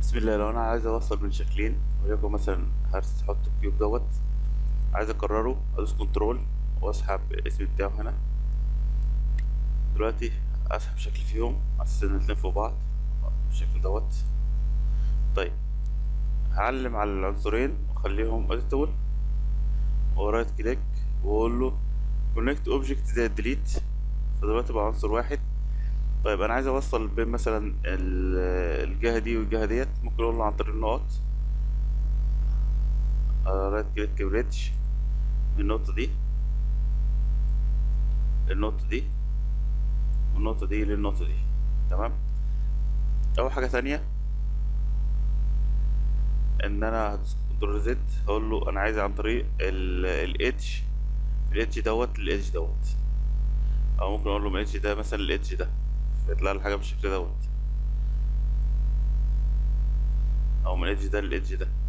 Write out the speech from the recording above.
بسم الله لو انا عايز اوصل بين شكلين وليكن مثلا هرس احط الكيوب دوت عايز اكرره ادوس كنترول واسحب الاسم بتاعه هنا دلوقتي اسحب شكل فيهم على اساس ان الاتنين فوق بعض بالشكل دوت طيب هعلم على العنصرين واخليهم اديتابل ورايت كليك واقول له كونكت اوبجكت زائد ديليت فدلوقتي بقى عنصر واحد طيب انا عايز اوصل بين مثلا ال- الجهه دي والجهه ديت ممكن اقول له عن طريق النقط رايت كليك بريدج من النقطه دي النقطه دي والنقطه دي للنقطه دي تمام اول حاجه تانية ان انا هدوس كنترول زد هقول له انا عايز عن طريق الادج الادج دوت للادج دوت او ممكن اقول له من الادج ده مثلا الادج ده فيطلع لي حاجه بالشكل دوت او من الادج ده للادج ده